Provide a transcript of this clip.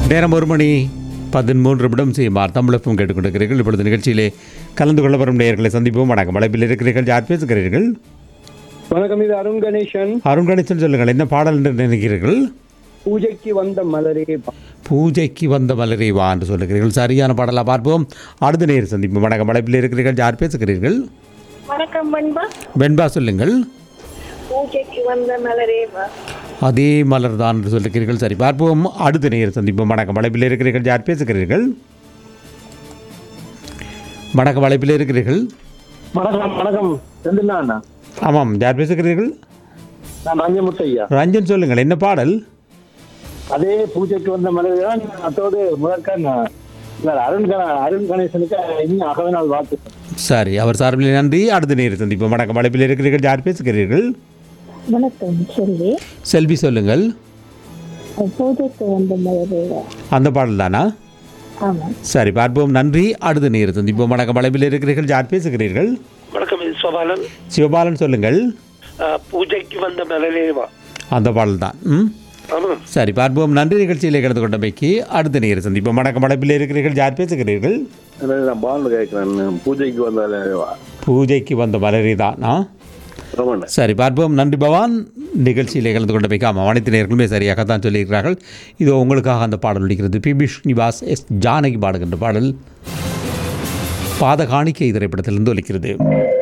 நேரம் ஒரு மணி பதிமூன்று நிமிடம் செய்யுமாறு தமிழகம் கேட்டுக்கொண்டிருக்கிறீர்கள் இப்பொழுது நிகழ்ச்சியிலே கலந்து கொள்ள வரும் நேயர்களை சந்திப்போம் வணக்கம் அழைப்பில் இருக்கிறீர்கள் யார் பேசுகிறீர்கள் வணக்கம் இது அருண் கணேசன் அருண் கணேசன் சொல்லுங்கள் என்ன பாடல் என்று நினைக்கிறீர்கள் பூஜைக்கு வந்த மலரே பா- பூஜைக்கு வந்த மலரை வா என்று சொல்லுகிறீர்கள் சரியான பாடலாக பார்ப்போம் அடுத்த நேர் சந்திப்போம் வணக்கம் அழைப்பில் இருக்கிறீர்கள் யார் பேசுகிறீர்கள் வணக்கம் பண்பா வெண்பா சொல்லுங்கள் பூஜைக்கு வந்த மலரே வா அதே மலர் தான் என்று சொல்லுகிறீர்கள் சரி பார்ப்போம் அடுத்த நேர் சந்திப்போம் வணக்கம் அழைப்பில் இருக்கிறீர்கள் யார் பேசுகிறீர்கள் வணக்கம் அழைப்பில் இருக்கிறீர்கள் வணக்கம் வணக்கம் செந்தில்னா அண்ணா ஆமாம் யார் பேசுகிறீர்கள் நான் ரஞ்சமுத்தையா ரஞ்சன் சொல்லுங்கள் என்ன பாடல் அதே பூஜைக்கு வந்த மலரே தான் அத்தோடு முதற்க நான் இவர் அருண் கண அருண் கணேசனுக்கு இன்னும் அகவே நாள் வாழ்த்து சரி அவர் சார்பில் நன்றி அடுத்த நேர் சந்திப்போம் வணக்கம் அழைப்பில் இருக்கிறீர்கள் யார் பேசுகிறீர்கள் வணக்கம் செல்வி செல்வி சொல்லுங்கள் பூஜைக்கு வந்த மலரேவா அந்த பாடல் தானா ஆமாம் சரி பார்ப்போம் நன்றி அடுத்த நேர் சந்திப்போம் வணக்கம் அழைப்பில் இருக்கிறீர்கள் யார் பேசுகிறீர்கள் வணக்கம் இது சோபாலன் சிவபாலன் சொல்லுங்கள் அஹ், பூஜைக்கு வந்த மலரேவா அந்த பாடல் தான் ம் ஆமாம் சரி பார்ப்போம் நன்றி நிகழ்ச்சியில் கலந்து கொண்டமைக்கு அடுத்த நேர் சந்திப்போம் வணக்கம் அழைப்பில் இருக்கிறீர்கள் யார் பேசுகிறீர்கள் நான் பால் கேட்குறேன் பூஜைக்கு வந்தாலே பூஜைக்கு வந்த மலரி தான் ஆ ரொம்ப சரி பார்ப்போம் நன்றி பவான் நிகழ்ச்சியில் கலந்து கொண்ட வைக்காம அனைத்து நேர்களுமே சரியாக தான் சொல்லியிருக்கிறார்கள் இதோ உங்களுக்காக அந்த பாடல் ஒலிக்கிறது P B Srinivas S Janaki பாடுகின்ற பாடல் பாத காணிக்கை திரைப்படத்திலிருந்து ஒலிக்கிறது